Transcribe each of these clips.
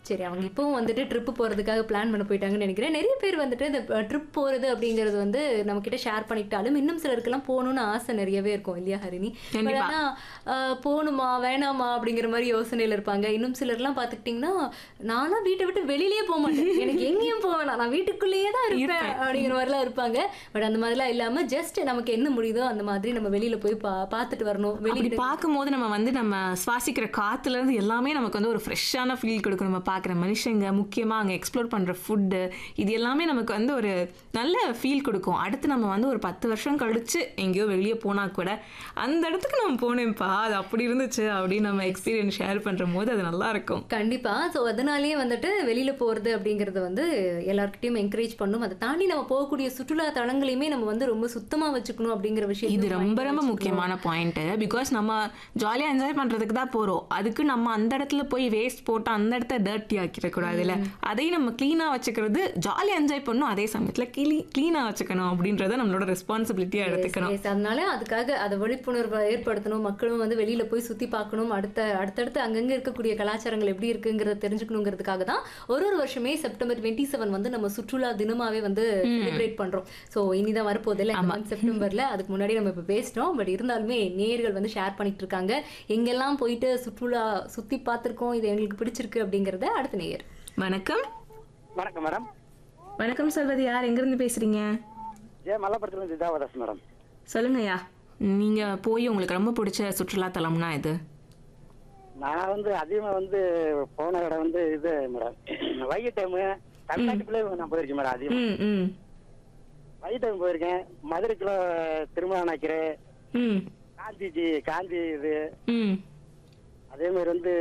சரி அவங்க இப்பவும் வந்துட்டு ட்ரிப் போறதுக்காக பிளான் பண்ண போயிட்டாங்கன்னு நினைக்கிறேன் நிறைய பேர் வந்துட்டு இந்த ட்ரிப் போறது அப்படிங்கிறது வந்து நம்ம கிட்ட ஷேர் பண்ணிக்கிட்டாலும் இன்னும் சிலருக்கெல்லாம் போகணும்னு ஆசை நிறையவே இருக்கும் இல்லையா ஹரிணி But கண்டிப்பா. ஆனா அஹ், போகணுமா வேணாமா அப்படிங்கிற மாதிரி யோசனையில இருப்பாங்க இன்னும் சிலர்லாம் பார்த்துக்கிட்டிங்கன்னா நான்லாம் வீட்டை விட்டு வெளியிலேயே போக மாட்டேன் எனக்கு எங்கேயும் போக வேணாம் நான் வீட்டுக்குள்ளேயே தான் இருப்பேன் அப்படிங்கிற மாதிரிலாம் இருப்பாங்க பட் அந்த மாதிரிலாம் இல்லாம ஜஸ்ட் நமக்கு என்ன முடியுதோ அந்த மாதிரி நம்ம வெளியில போய் பா பார்த்துட்டு வரணும் அப்படி வெளியில பார்க்கும்போது நம்ம வந்து நம்ம சுவாசிக்கிற காத்துல இருந்து எல்லாமே நமக்கு வந்து ஒரு ஃப்ரெஷ்ஷான ஃபீல் கொடுக்கும் நம்ம பார்க்குற மனுஷங்க முக்கியமா அங்க எக்ஸ்ப்ளோர் பண்ற ஃபுட்டு இது எல்லாமே நமக்கு வந்து ஒரு நல்ல ஃபீல் கொடுக்கும் அடுத்து நம்ம வந்து ஒரு பத்து வருஷம் கழிச்சு எங்கேயோ வெளியே போனா கூட அந்த இடத்துக்கு நம்ம போனேன்ப்பா அது அப்படி இருந்துச்சு அப்படின்னு நம்ம எக்ஸ்பீரியன்ஸ் ஷேர் பண்ற போது அது நல்லா இருக்கும் கண்டிப்பா ஸோ அதனாலேயே வந்துட்டு வெளியில போறது அப்படிங்கறது வந்து எல்லார்கிட்டயும் என்கரேஜ் பண்ணும் அதை தாண்டி நம்ம போகக்கூடிய சுற்றுலா தலங்களையுமே நம்ம வந்து ரொம்ப சுத்தமா வச்சுக்கணும் அப்படிங்கிற விஷயம் இது ரொம்ப ரொம்ப முக்கியமான பாயிண்ட் பிகாஸ் நம்ம ஜாலியாக என்ஜாய் பண்றதுக்கு தான் போறோம் அதுக்கு நம்ம அந்த இடத்துல போய் வேஸ்ட் போட்டு அந்த இடத்த டர்ட்டி ஆக்கிடக்கூடாதுல்ல அதையும் நம்ம க்ளீனாக வச்சுக்கிறது ஜாலியாக என்ஜாய் பண்ணணும் அதே சமயத்தில் க்ளீ க்ளீனாக வச்சுக்கணும் அப்படின்றத நம்மளோட ரெஸ்பான்சிபிலிட்டியாக எடுத்துக்கணும் Yes, அதனால அதுக்காக அதை விழிப்புணர்வை ஏற்படுத்தணும் மக்களும் வந்து வெளியில போய் சுத்தி பார்க்கணும் அடுத்த அடுத்தடுத்து அங்கங்க இருக்கக்கூடிய கலாச்சாரங்கள் எப்படி இருக்குங்கிறத தெரிஞ்சுக்கணுங்கிறதுக்காக தான் ஒரு ஒரு வருஷமே செப்டம்பர் டுவெண்ட்டி செவன் வந்து நம்ம சுற்றுலா தினமாவே வந்து செலிப்ரேட் பண்றோம் ஸோ இனிதான் வரப்போகுது இல்லை செப்டம்பர்ல அதுக்கு முன்னாடி நம்ம இப்போ பேசிட்டோம் பட் இருந்தாலுமே நேயர்கள் வந்து ஷேர் பண்ணிட்டு இருக்காங்க எங்கெல்லாம் போயிட்டு சுற்றுலா சுத்தி பார்த்திருக்கோம் இது எங்களுக்கு பிடிச்சிருக்கு அப்படிங்கறத அடுத்த நேயர் வணக்கம் வணக்கம் மேடம் வணக்கம் சொல்வது யார் எங்கேருந்து பேசுறீங்க ஜே மல்லபுரத்துலேருந்து சிதாவதாஸ் மேடம் சொல்லுங்கய்யா நீங்க போய் உங்களுக்கு ரொம்ப பிடிச்ச சுற்றுலா தலம்னா இது நான் வந்து அதிகமாக வந்து போன இடம் வந்து இது மேடம் வைகை டைமு தமிழ்நாட்டுக்குள்ளே நான் போயிருக்கேன் மேடம் அதிகமாக ம் ம் வைகை டைம் போயிருக்கேன் மதுரைக்குள்ள திருமண நாய்க்கரு ம் காந்திஜி காந்தி இது ம் அதே மாதிரி வந்து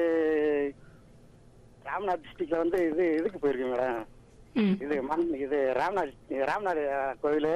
ராம்நாத் டிஸ்ட்ரிக்ட்ல வந்து இது இதுக்கு போயிருக்கேன் மேடம் ம் இது மண் இது ராம்நாத் ராம்நாத் கோயில்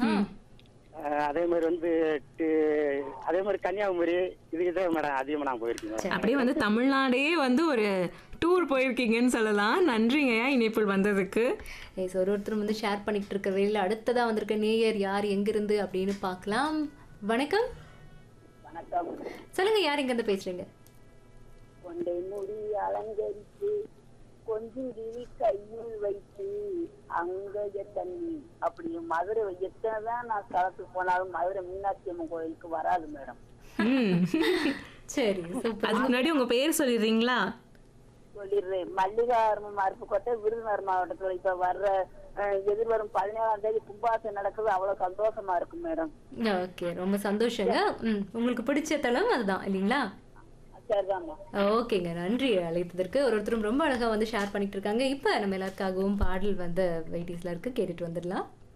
அதே மாதிரி வந்து டி- அதே மாதிரி கன்னியாகுமரி இதுக்கு தான் மேடம் அதிகமாக நான் போயிருக்கேன் மேடம் அப்படியே வந்து தமிழ்நாடே வந்து ஒரு டூர் போயிருக்கீங்கன்னு சொல்லலாம் நன்றிங்கய்யா இணைப்பில் வந்ததுக்கு எஸ் ஒரு ஒருத்தரும் வந்து ஷேர் பண்ணிட்டு இருக்க வேலையில் அடுத்ததா வந்திருக்க நேயர் யார் எங்கிருந்து அப்படின்னு பார்க்கலாம் வணக்கம் வணக்கம் சொல்லுங்க யார் எங்கிருந்து பேசுறீங்க கொண்டை முடி அலங்கரித்து கொஞ்சிடி கையில் வைத்து அங்கஜ தண்ணி அப்படி மதுரை எத்தனைதான் நான் ஸ்தலத்துக்கு போனாலும் மதுரை மீனாட்சி அம்மன் கோயிலுக்கு வராது மேடம் ம் சரி சூப்பர் அதுக்கு முன்னாடி உங்க பேர் சொல்லிடுறீங்களா சொல்லிடுறேன் மல்லிகார்மம் அருப்புக்கோட்டை விருதுநகர் மாவட்டத்துல இப்ப வர்ற அஹ், எதிர்வரும் பதினேழாம் தேதி கும்பாசம் நடக்குது அவ்வளவு சந்தோஷமா இருக்கும் மேடம் ஓகே ரொம்ப சந்தோஷங்க ம் உங்களுக்கு பிடிச்ச தலம் அதுதான் இல்லைங்களா சரிதாம்மா ஓகேங்க நன்றி அழைத்ததற்கு ஒரு ஒருத்தரும் ரொம்ப அழகா வந்து ஷேர் பண்ணிட்டு இருக்காங்க இப்போ நம்ம எல்லாருக்காகவும் பாடல் வந்து வெயிட்டிஸ்ல இருக்கு கேட்டுட்டு வந்துடலாம்